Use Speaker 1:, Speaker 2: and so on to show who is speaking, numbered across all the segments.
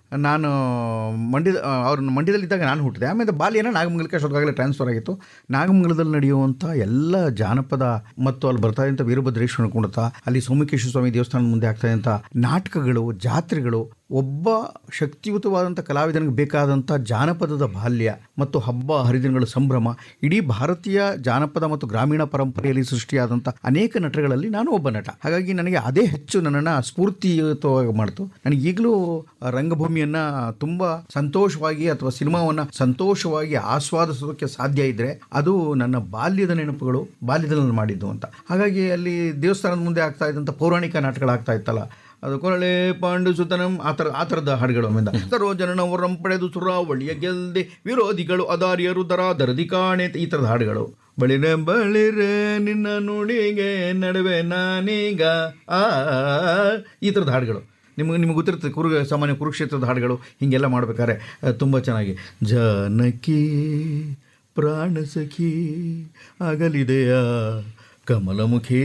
Speaker 1: ನಾನು ಮಂಡ್ಯದ ಅವ್ರ ಮಂಡ್ಯದಲ್ಲಿದ್ದಾಗ ನಾನು ಹುಟ್ಟಿದೆ ಆಮೇಲೆ ಬಾಲ್ಯನ ನಾಗಮಂಗಲಕ್ಕೆ ಅಷ್ಟೊತ್ತಾಗಲೇ ಟ್ರಾನ್ಸ್ಫರ್ ಆಗಿತ್ತು ನಾಗಮಂಗಲದಲ್ಲಿ ನಡೆಯುವಂಥ ಎಲ್ಲ ಜಾನಪದ ಮತ್ತು ಅಲ್ಲಿ ಬರ್ತಾ ಇದ್ದಂಥ ವೀರಭದ್ರೇಶ್ವರ ಕುಣಿತ ಅಲ್ಲಿ ಸೋಮಕೇಶ್ವರ ಸ್ವಾಮಿ ದೇವಸ್ಥಾನದ ಮುಂದೆ ಆಗ್ತಾ ಇದ್ದಂಥ ನಾಟಕಗಳು ಜಾತ್ರೆಗಳು ಒಬ್ಬ ಶಕ್ತಿಯುತವಾದಂಥ ಕಲಾವಿದನಿಗೆ ಬೇಕಾದಂಥ ಜಾನಪದದ ಬಾಲ್ಯ ಮತ್ತು ಹಬ್ಬ ಹರಿದಿನಗಳ ಸಂಭ್ರಮ ಇಡೀ ಭಾರತೀಯ ಜಾನಪದ ಮತ್ತು ಗ್ರಾಮೀಣ ಪರಂಪರೆಯಲ್ಲಿ ಸೃಷ್ಟಿಯಾದಂಥ ಅನೇಕ ನಟಗಳಲ್ಲಿ ನಾನು ಒಬ್ಬ ನಟ ಹಾಗಾಗಿ ನನಗೆ ಅದೇ ಹೆಚ್ಚು ನನ್ನನ್ನು ಸ್ಫೂರ್ತಿಯುತವಾಗಿ ಮಾಡ್ತು ನನಗೆ ಈಗಲೂ ರಂಗಭೂಮಿಯನ್ನ ತುಂಬ ಸಂತೋಷವಾಗಿ ಅಥವಾ ಸಿನಿಮಾವನ್ನ ಸಂತೋಷವಾಗಿ ಆಸ್ವಾದಿಸೋದಕ್ಕೆ ಸಾಧ್ಯ ಇದ್ರೆ ಅದು ನನ್ನ ಬಾಲ್ಯದ ನೆನಪುಗಳು ಬಾಲ್ಯದಲ್ಲಿ ನಾನು ಮಾಡಿದ್ದು ಅಂತ ಹಾಗಾಗಿ ಅಲ್ಲಿ ದೇವಸ್ಥಾನದ ಮುಂದೆ ಆಗ್ತಾ ಇದ್ದಂಥ ಪೌರಾಣಿಕ ನಾಟಕಗಳಾಗ್ತಾ ಇತ್ತಲ್ಲ ಅದು ಕೊರಳೆ ಪಾಂಡು ಸುತನಂ ಆ ಥರ ಆ ಥರದ ಹಾಡುಗಳು ಆಮೇಲೆ ಸರೋಜನ ವರಂ ಪಡೆದು ಸುರಾವಳಿಯ ಗೆಲ್ದೆ ವಿರೋಧಿಗಳು ಅದಾರ್ಯರು ದರ ದರದಿ ಕಾಣೆ ಈ ಥರದ ಹಾಡುಗಳು ಬಳಿರೆ ಬಳಿರೆ ನಿನ್ನ ನುಡಿಗೆ ನಡುವೆ ನಾನೀಗ ಆ ಈ ಥರದ ಹಾಡುಗಳು ನಿಮಗೆ ನಿಮಗೆ ಗೊತ್ತಿರ್ತದೆ ಕುರು ಸಾಮಾನ್ಯ ಕುರುಕ್ಷೇತ್ರದ ಹಾಡುಗಳು ಹೀಗೆಲ್ಲ ಮಾಡ್ಬೇಕಾದ್ರೆ ತುಂಬ ಚೆನ್ನಾಗಿ ಜಾನಕಿ ಪ್ರಾಣ ಸಖಿ ಆಗಲಿದೆಯ ಕಮಲಮುಖಿ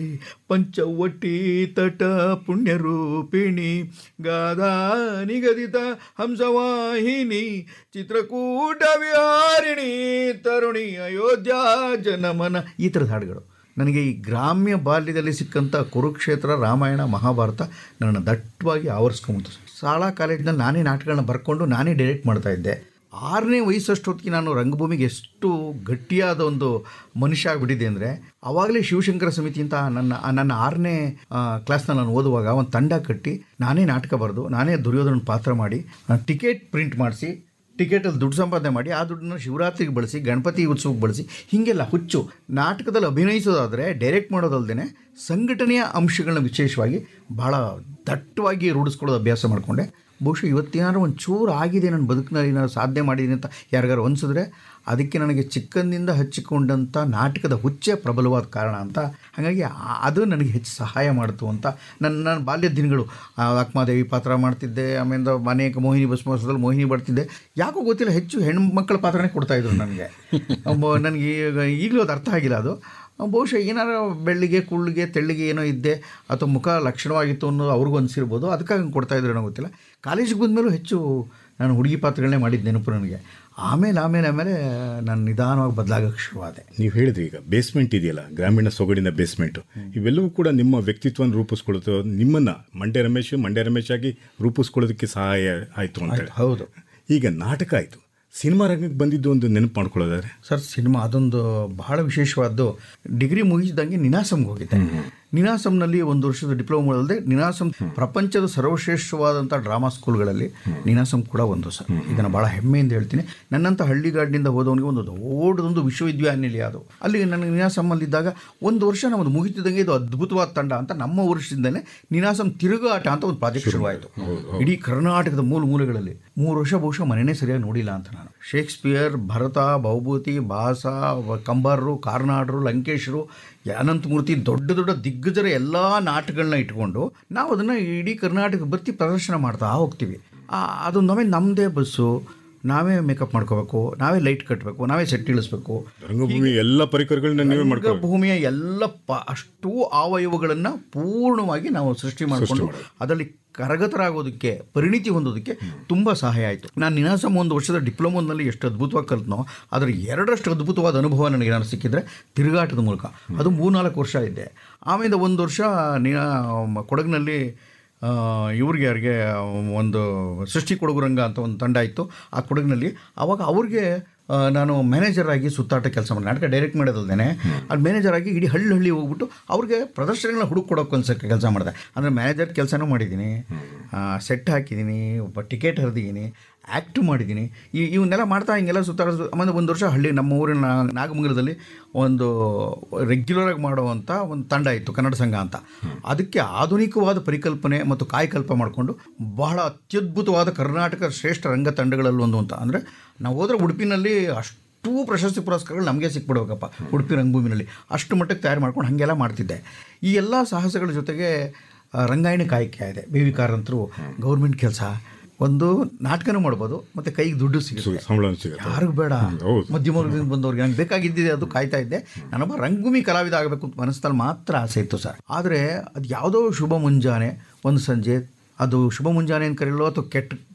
Speaker 1: ಪಂಚವಟಿ ತಟ ಪುಣ್ಯರೂಪಿಣಿ ಗಾಧಾ ನಿಗದಿತ ಹಂಸವಾಹಿನಿ ಚಿತ್ರಕೂಟ ವಿಹಾರಿಣಿ ತರುಣಿ ಅಯೋಧ್ಯ ಜನಮನ ಈ ಥರದ ಹಾಡುಗಳು ನನಗೆ ಈ ಗ್ರಾಮ್ಯ ಬಾಲ್ಯದಲ್ಲಿ ಸಿಕ್ಕಂಥ ಕುರುಕ್ಷೇತ್ರ ರಾಮಾಯಣ ಮಹಾಭಾರತ ನನ್ನ ದಟ್ಟವಾಗಿ ಆವರಿಸ್ಕೊಂಬಿಟ್ಟು ಶಾಲಾ ಕಾಲೇಜಿನಲ್ಲಿ ನಾನೇ ನಾಟಕಗಳನ್ನ ಬರ್ಕೊಂಡು ನಾನೇ ಡೈರೆಕ್ಟ್ ಮಾಡ್ತಾ ಇದ್ದೆ ಆರನೇ ವಯಸ್ಸಷ್ಟೊತ್ತಿಗೆ ನಾನು ರಂಗಭೂಮಿಗೆ ಎಷ್ಟು ಗಟ್ಟಿಯಾದ ಒಂದು ಮನುಷ್ಯ ಆಗಿಬಿಟ್ಟಿದೆ ಅಂದರೆ ಆವಾಗಲೇ ಶಿವಶಂಕರ ಸಮಿತಿ ಅಂತ ನನ್ನ ನನ್ನ ಆರನೇ ಕ್ಲಾಸ್ನಲ್ಲಿ ನಾನು ಓದುವಾಗ ಒಂದು ತಂಡ ಕಟ್ಟಿ ನಾನೇ ನಾಟಕ ಬರೆದು ನಾನೇ ದುರ್ಯೋಧನ ಪಾತ್ರ ಮಾಡಿ ಟಿಕೆಟ್ ಪ್ರಿಂಟ್ ಮಾಡಿಸಿ ಟಿಕೆಟಲ್ಲಿ ದುಡ್ಡು ಸಂಪಾದನೆ ಮಾಡಿ ಆ ದುಡ್ಡನ್ನ ಶಿವರಾತ್ರಿಗೆ ಬಳಸಿ ಗಣಪತಿ ಉತ್ಸವಕ್ಕೆ ಬಳಸಿ ಹೀಗೆಲ್ಲ ಹುಚ್ಚು ನಾಟಕದಲ್ಲಿ ಅಭಿನಯಿಸೋದಾದರೆ ಡೈರೆಕ್ಟ್ ಮಾಡೋದಲ್ದೇ ಸಂಘಟನೆಯ ಅಂಶಗಳನ್ನ ವಿಶೇಷವಾಗಿ ಭಾಳ ದಟ್ಟವಾಗಿ ರೂಢಿಸ್ಕೊಳ್ಳೋದು ಅಭ್ಯಾಸ ಮಾಡಿಕೊಂಡೆ ಬಹುಶಃ ಇವತ್ತೇನಾದ್ರು ಒಂದು ಚೂರು ಆಗಿದೆ ನನ್ನ ಬದುಕಿನಲ್ಲಿ ನಾನು ಸಾಧನೆ ಮಾಡಿದ್ದೀನಿ ಅಂತ ಯಾರಿಗಾರು ಅನಿಸಿದ್ರೆ ಅದಕ್ಕೆ ನನಗೆ ಚಿಕ್ಕಂದಿಂದ ಹಚ್ಚಿಕೊಂಡಂಥ ನಾಟಕದ ಹುಚ್ಚೆ ಪ್ರಬಲವಾದ ಕಾರಣ ಅಂತ ಹಾಗಾಗಿ ಆ- ಅದು ನನಗೆ ಹೆಚ್ಚು ಸಹಾಯ ಮಾಡ್ತು ಅಂತ ನನ್ನ ನನ್ನ ಬಾಲ್ಯದ ದಿನಗಳು ಆ, ಅಕ್ಮಾದೇವಿ ಪಾತ್ರ ಮಾಡ್ತಿದ್ದೆ ಆಮೇಲೆ ಅನೇಕ ಮೋಹಿನಿ ಭಸ್ಮೋತ್ಸವದಲ್ಲಿ ಮೋಹಿನಿ ಬರ್ತಿದ್ದೆ ಯಾಕೋ ಗೊತ್ತಿಲ್ಲ ಹೆಚ್ಚು ಹೆಣ್ಮಕ್ಳ ಪಾತ್ರನೇ ಕೊಡ್ತಾಯಿದ್ರು ನನಗೆ ಒಬ್ಬ ನನಗೆ ಈಗ ಈಗಲೂ ಅದು ಅರ್ಥ ಆಗಿಲ್ಲ ಅದು ಬಹುಶಃ ಏನಾರ ಬೆಳ್ಳಿಗೆ ಕುಳ್ಳಿಗೆ ತೆಳ್ಳಿಗೆ ಏನೋ ಇದ್ದೆ ಅಥವಾ ಮುಖ ಲಕ್ಷಣವಾಗಿತ್ತು ಅನ್ನೋದು ಅವ್ರಿಗೂ ಅನಿಸಿರ್ಬೋದು ಅದಕ್ಕಾಗಿ ಹಂಗೆ ಕೊಡ್ತಾಯಿದ್ರು ನನಗೆ ಗೊತ್ತಿಲ್ಲ ಕಾಲೇಜಿಗೆ ಬಂದಮೇಲೂ ಹೆಚ್ಚು ನಾನು ಹುಡುಗಿ ಪಾತ್ರಗಳನ್ನೇ ಮಾಡಿದ್ದು ನೆನಪು ನನಗೆ ಆಮೇಲೆ ಆಮೇಲೆ ಆಮೇಲೆ ನಾನು ನಿಧಾನವಾಗಿ ಬದಲಾಗಕ್ಕೆ ಶುರುವಾದೆ
Speaker 2: ನೀವು ಹೇಳಿದ್ರಿ ಈಗ ಬೇಸ್ಮೆಂಟ್ ಇದೆಯಲ್ಲ ಗ್ರಾಮೀಣ ಸೊಗಡಿನ ಬೇಸ್ಮೆಂಟು ಇವೆಲ್ಲವೂ ಕೂಡ ನಿಮ್ಮ ವ್ಯಕ್ತಿತ್ವವನ್ನು ರೂಪಿಸ್ಕೊಳ್ಳೋದು ನಿಮ್ಮನ್ನ ಮಂಡ್ಯ ರಮೇಶ್ ಮಂಡ್ಯ ರಮೇಶ್ ಆಗಿ ರೂಪಿಸ್ಕೊಳ್ಳೋದಕ್ಕೆ ಸಹಾಯ ಆಯಿತು ಅಂತ ಹೇಳಿ
Speaker 1: ಹೌದು
Speaker 2: ಈಗ ನಾಟಕ ಆಯಿತು ಸಿನಿಮಾ ರಂಗಕ್ಕೆ ಬಂದಿದ್ದು ಒಂದು ನೆನಪು ಮಾಡ್ಕೊಳ್ಳೋದಾದ್ರೆ
Speaker 1: ಸರ್ ಸಿನಿಮಾ ಅದೊಂದು ಬಹಳ ವಿಶೇಷವಾದ್ದು ಡಿಗ್ರಿ ಮುಗಿಸಿದಂಗೆ ನಿನಾಸಂಗೆ ಹೋಗಿದ್ದೆ ನಿನಾಸಂನಲ್ಲಿ ಒಂದು ವರ್ಷದ ಡಿಪ್ಲೊಮಾ ಅಲ್ಲದೆ ನಿನಾಸಂ ಪ್ರಪಂಚದ ಸರ್ವಶ್ರೇಷ್ಠವಾದಂಥ ಡ್ರಾಮಾ ಸ್ಕೂಲ್ಗಳಲ್ಲಿ ನಿನಾಸಂ ಕೂಡ ಒಂದು ಸರ್ ಇದನ್ನು ಭಾಳ ಹೆಮ್ಮೆಯಿಂದ ಹೇಳ್ತೀನಿ ನನ್ನಂಥ ಹಳ್ಳಿಗಾಡಿನಿಂದ ಹೋದವನಿಗೆ ಒಂದು ದೊಡ್ಡದೊಂದು ವಿಶ್ವವಿದ್ಯಾನಿಲಯ ಅದು ಅಲ್ಲಿ ನನಗೆ ನಿನಾಸಮ್ಮಲ್ಲಿದ್ದಾಗ ಒಂದು ವರ್ಷ ನಮ್ಮದು ಮುಗಿತಿದ್ದಂಗೆ ಇದು ಅದ್ಭುತವಾದ ತಂಡ ಅಂತ ನಮ್ಮ ವರ್ಷದಿಂದಲೇ ನಿನಾಸಂ ತಿರುಗಾಟ ಅಂತ ಒಂದು ಪ್ರಾಜೆಕ್ಟ್ ಶುರುವಾಯಿತು ಇಡೀ ಕರ್ನಾಟಕದ ಮೂಲ ಮೂಲೆಗಳಲ್ಲಿ ಮೂರು ವರ್ಷ ಬಹುಶಃ ಮನೆಯೇ ಸರಿಯಾಗಿ ನೋಡಿಲ್ಲ ಅಂತ ನಾನು ಶೇಕ್ಸ್ಪಿಯರ್ ಭರತ ಭೌಭೂತಿ ಭಾಸ ಕಂಬಾರರು ಕಾರ್ನಾಡರು ಲಂಕೇಶರು ಅನಂತಮೂರ್ತಿ ದೊಡ್ಡ ದೊಡ್ಡ ದಿಗ್ಗಜರ ಎಲ್ಲ ನಾಟಕಗಳನ್ನ ಇಟ್ಕೊಂಡು ನಾವು ಅದನ್ನು ಇಡೀ ಕರ್ನಾಟಕ ಬತ್ತಿ ಪ್ರದರ್ಶನ ಮಾಡ್ತಾ ಹೋಗ್ತೀವಿ ಆ, ಅದು ನಮಗೆ ನಮ್ಮದೇ ಬಸ್ಸು ನಾವೇ ಮೇಕಪ್ ಮಾಡ್ಕೋಬೇಕು ನಾವೇ ಲೈಟ್ ಕಟ್ಟಬೇಕು ನಾವೇ ಸೆಟ್ ಇಳಿಸ್ಬೇಕು
Speaker 2: ರಂಗಭೂಮಿ ಎಲ್ಲ ಪರಿಕರಗಳನ್ನ ನೀವೇ ಮಾಡ್ಕೊ
Speaker 1: ಭೂಮಿಯ ಎಲ್ಲ ಪ ಅಷ್ಟೂ ಅವಯವಗಳನ್ನು ಪೂರ್ಣವಾಗಿ ನಾವು ಸೃಷ್ಟಿ ಮಾಡಿಕೊಂಡು ಅದರಲ್ಲಿ ಕರಗತರಾಗೋದಕ್ಕೆ ಪರಿಣಿತಿ ಹೊಂದೋದಕ್ಕೆ ತುಂಬ ಸಹಾಯ ಆಯಿತು ನಾನು ನಿನಾಸಂ ಒಂದು ವರ್ಷದ ಡಿಪ್ಲೊಮೋನಲ್ಲಿ ಎಷ್ಟು ಅದ್ಭುತವಾಗಿ ಕಲ್ತನೋ ಅದರ ಎರಡರಷ್ಟು ಅದ್ಭುತವಾದ ಅನುಭವ ನನಗೆ ಏನಾದ್ರು ಸಿಕ್ಕಿದ್ರೆ ತಿರುಗಾಟದ ಮೂಲಕ ಅದು ಮೂರ್ನಾಲ್ಕು ವರ್ಷ ಇದ್ದೆ ಆಮೇಲೆ ಒಂದು ವರ್ಷ ನಿನಾ ಕೊಡಗಿನಲ್ಲಿ ಆ, ಇವ್ರಿಗೆ ಯಾರಿಗೆ ಒಂದು ಸೃಷ್ಟಿ ಕೊಡಗು ರಂಗ ಅಂತ ಒಂದು ತಂಡ ಇತ್ತು ಆ ಕೊಡಗಿನಲ್ಲಿ ಆವಾಗ ಅವ್ರಿಗೆ ಆ, ನಾನು ಮ್ಯಾನೇಜರ್ ಆಗಿ ಸುತ್ತಾಟ ಕೆಲಸ ಮಾಡಿ ನಾಟಕ ಡೈರೆಕ್ಟ್ ಮಾಡೋದಲ್ದೇನೆ ಅಲ್ಲಿ ಮ್ಯಾನೇಜರ್ ಆಗಿ ಇಡೀ ಹಳ್ಳಿ ಹಳ್ಳಿ ಹೋಗ್ಬಿಟ್ಟು ಅವ್ರಿಗೆ ಪ್ರದರ್ಶನಗಳನ್ನ ಹುಡುಕ್ ಕೊಡೋಕೆ ಒಂದು ಕೆಲಸ ಮಾಡಿದೆ ಅಂದರೆ ಮ್ಯಾನೇಜರ್ ಕೆಲಸನೂ ಮಾಡಿದ್ದೀನಿ ಸೆಟ್ ಹಾಕಿದ್ದೀನಿ ಒಬ್ಬ ಟಿಕೆಟ್ ಹರಿದಿದ್ದೀನಿ ಆ್ಯಕ್ಟು ಮಾಡಿದ್ದೀನಿ ಈ ಇವನ್ನೆಲ್ಲ ಮಾಡ್ತಾ ಹಿಂಗೆಲ್ಲ ಸುತ್ತಾಡೋದು ಆಮೇಲೆ ಒಂದು ವರ್ಷ ಹಳ್ಳಿ ನಮ್ಮ ಊರಿನ ನಾ- ನಾಗಮಂಗಲದಲ್ಲಿ ಒಂದು ರೆಗ್ಯುಲರಾಗಿ ಮಾಡುವಂಥ ಒಂದು ತಂಡ ಇತ್ತು ಕನ್ನಡ ಸಂಘ ಅಂತ ಅದಕ್ಕೆ ಆಧುನಿಕವಾದ ಪರಿಕಲ್ಪನೆ ಮತ್ತು ಕಾಯಕಲ್ಪ ಮಾಡಿಕೊಂಡು ಬಹಳ ಅತ್ಯದ್ಭುತವಾದ ಕರ್ನಾಟಕ ಶ್ರೇಷ್ಠ ರಂಗ ತಂಡಗಳಲ್ಲಿ ಒಂದು ಅಂತ ಅಂದರೆ ನಾವು ಹೋದರೆ ಉಡುಪಿನಲ್ಲಿ ಅಷ್ಟು ಪ್ರಶಸ್ತಿ ಪುರಸ್ಕಾರಗಳು ನಮಗೆ ಸಿಕ್ಬಿಡ್ಬೇಕಪ್ಪ ಉಡುಪಿ ರಂಗಭೂಮಿನಲ್ಲಿ ಅಷ್ಟು ಮಟ್ಟಕ್ಕೆ ತಯಾರು ಮಾಡ್ಕೊಂಡು ಹಾಗೆಲ್ಲ ಮಾಡ್ತಿದ್ದೆ ಈ ಎಲ್ಲ ಸಾಹಸಗಳ ಜೊತೆಗೆ ಆ, ರಂಗಾಯಣ ಕಾಯಕ ಇದೆ ಬಿ ವಿ ಕಾರಂತರು ಗೌರ್ಮೆಂಟ್ ಕೆಲಸ ಒಂದು ನಾಟಕನೂ ಮಾಡ್ಬೋದು ಮತ್ತು ಕೈಗೆ ದುಡ್ಡು ಸಿಗುತ್ತೆ
Speaker 2: ಸಂಬಳ ಸಿಗುತ್ತೆ
Speaker 1: ಯಾರಿಗೂ ಬೇಡ
Speaker 2: ಹೌದು.
Speaker 1: ಮಧ್ಯಮ ವರ್ಗದಿಂದ ಬಂದವ್ರಿಗೆ ನಂಗೆ ಬೇಕಾಗಿದ್ದಿದೆ ಅದು ಕಾಯ್ತಾ ಇದ್ದೆ ನಾನೊಬ್ಬ ರಂಗಭೂಮಿ ಕಲಾವಿದ ಆಗಬೇಕು ಅಂತ ಮನಸ್ಸಲ್ಲಿ ಮಾತ್ರ ಆಸೆ ಇತ್ತು ಸರ್ ಆದರೆ ಅದು ಯಾವುದೋ ಶುಭ ಮುಂಜಾನೆ ಒಂದು ಸಂಜೆ ಅದು ಶುಭ ಮುಂಜಾನೆ ಅಂತ ಕರೆಯಲು ಅಥವಾ ಕೆಟ್ಟ